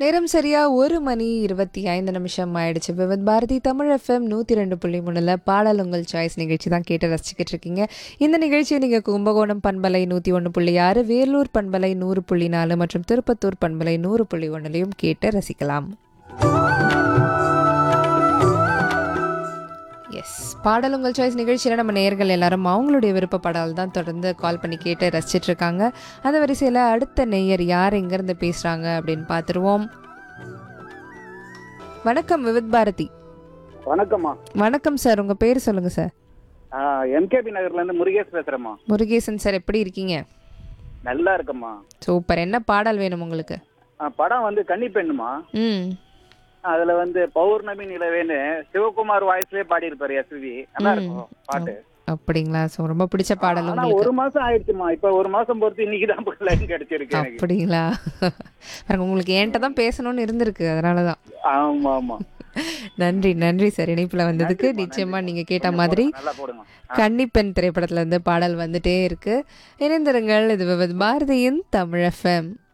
நேரம் சரியா ஒரு மணி இருபத்தி ஐந்து நிமிஷம் ஆயிடுச்சு விவித் பாரதி தமிழ் எஃப்எம் நூற்றி ரெண்டு புள்ளி மூணுல பாடல் உங்கள் சாய்ஸ் நிகழ்ச்சி தான் கேட்டு ரசிச்சுக்கிட்டு இருக்கீங்க இந்த நிகழ்ச்சியை நீங்கள் கும்பகோணம் பண்பலை நூற்றி ஒன்று புள்ளி ஆறு வேலூர் பண்பலை நூறு புள்ளி நாலு மற்றும் திருப்பத்தூர் பண்பலை நூறு புள்ளி ஒன்றுலையும் கேட்டு ரசிக்கலாம் எஸ் பாடல் உங்கள் சாய்ஸ் நிகழ்ச்சியில் நம்ம நேயர்கள் எல்லாரும் அவங்களுடைய விருப்ப பாடல் தான் தொடர்ந்து கால் பண்ணி கேட்டு ரசிச்சிட்டு இருக்காங்க அந்த வரிசையில் அடுத்த நேயர் யார் எங்கேருந்து பேசுகிறாங்க அப்படின்னு பார்த்துருவோம் வணக்கம் விவித் பாரதி வணக்கம்மா வணக்கம் சார் உங்கள் பேர் சொல்லுங்கள் சார் எம்கேபி நகர்ல இருந்து முருகேஷ் பேசுறேம்மா முருகேசன் சார் எப்படி இருக்கீங்க நல்லா இருக்கம்மா சூப்பர் என்ன பாடல் வேணும் உங்களுக்கு ஆ, படம் வந்து கன்னி பெண்ணுமா ம் அதுல வந்து பௌர்ணமி நிலவேன்னு சிவகுமார் வாய்ஸ்லயே பாடி இருப்பாரு எஸ்வி நல்லா இருக்கும் பாட்டு அப்படிங்களா ஸோ ரொம்ப பிடிச்ச பாடல் ஆனா உங்களுக்கு ஒரு மாசம் ஆயிடுச்சுமா இப்ப ஒரு மாசம் பொறுத்து இன்னைக்கு தான் லைன் கிடைச்சிருக்கு எனக்கு அப்படிங்களா பாருங்க, உங்களுக்கு என்கிட்ட தான் பேசணும்னு இருந்திருக்கு அதனால தான் ஆமா ஆமா நன்றி நன்றி சார் இணைப்பில் வந்ததுக்கு நிச்சயமா நீங்க கேட்ட மாதிரி நல்லா போடுங்க கன்னிப்பெண் திரைப்படத்துல இருந்து பாடல் வந்துட்டே இருக்கு இணைந்திருங்கள் இது விவித் பாரதியின் தமிழ் எஃப்எம்